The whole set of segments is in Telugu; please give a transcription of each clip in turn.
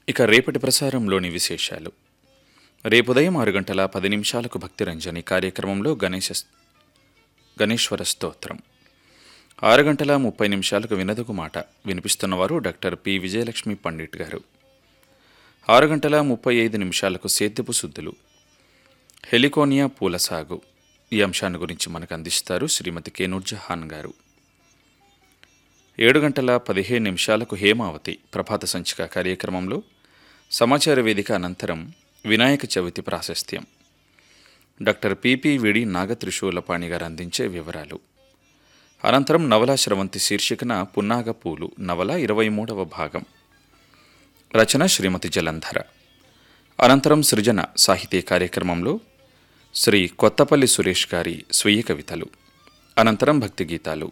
ఇక రేపటి ప్రసారంలోని విశేషాలు రేపు ఉదయం ఆరు గంటల పది నిమిషాలకు భక్తి రంజని కార్యక్రమంలో గణేశ గణేశ్వర స్తోత్రం ఆరు గంటల ముప్పై నిమిషాలకు వినదగు మాట వినిపిస్తున్నవారు డాక్టర్ పి విజయలక్ష్మి పండిట్ గారు ఆరు గంటల ముప్పై ఐదు నిమిషాలకు సేద్యపు శుద్ధులు హెలికోనియా పూల సాగు ఈ అంశాన్ని గురించి మనకు అందిస్తారు శ్రీమతి కె నూర్జహాన్ గారు ఏడు గంటల పదిహేను నిమిషాలకు హేమావతి ప్రభాత సంచిక కార్యక్రమంలో సమాచార వేదిక అనంతరం వినాయక చవితి ప్రాశస్త్యం డాక్టర్ పిపి విడి నాగత్రిశూలపాణి గారు అందించే వివరాలు అనంతరం నవల స్రవంతి శీర్షికన పున్నాగ పూలు నవల ఇరవై మూడవ భాగం రచన శ్రీమతి జలంధర అనంతరం సృజన సాహితీ కార్యక్రమంలో శ్రీ కొత్తపల్లి సురేష్ గారి స్వీయ కవితలు అనంతరం భక్తి గీతాలు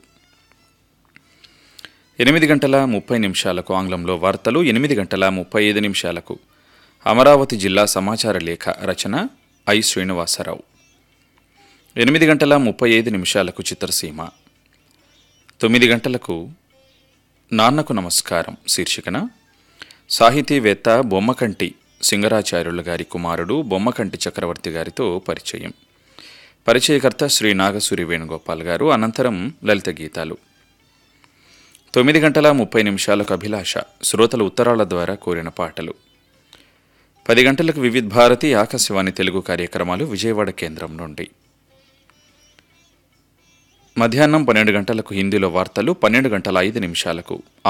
ఎనిమిది గంటల ముప్పై నిమిషాలకు ఆంగ్లంలో వార్తలు ఎనిమిది గంటల ముప్పై ఐదు నిమిషాలకు అమరావతి జిల్లా సమాచార లేఖ రచన ఐ శ్రీనివాసరావు ఎనిమిది గంటల ముప్పై ఐదు నిమిషాలకు చిత్రసీమ తొమ్మిది గంటలకు నాన్నకు నమస్కారం శీర్షికన సాహితీవేత్త బొమ్మకంటి సింగరాచార్యుల గారి కుమారుడు బొమ్మకంటి చక్రవర్తి గారితో పరిచయం పరిచయకర్త శ్రీ నాగసూరి వేణుగోపాల్ గారు అనంతరం లలిత గీతాలు తొమ్మిది గంటల ముప్పై నిమిషాలకు అభిలాష శ్రోతల ఉత్తరాల ద్వారా కోరిన పాటలు పది గంటలకు వివిధ్ భారతి ఆకాశవాణి తెలుగు కార్యక్రమాలు విజయవాడ కేంద్రం నుండి మధ్యాహ్నం పన్నెండు గంటలకు హిందీలో వార్తలు పన్నెండు గంటల ఐదు నిమిషాలకు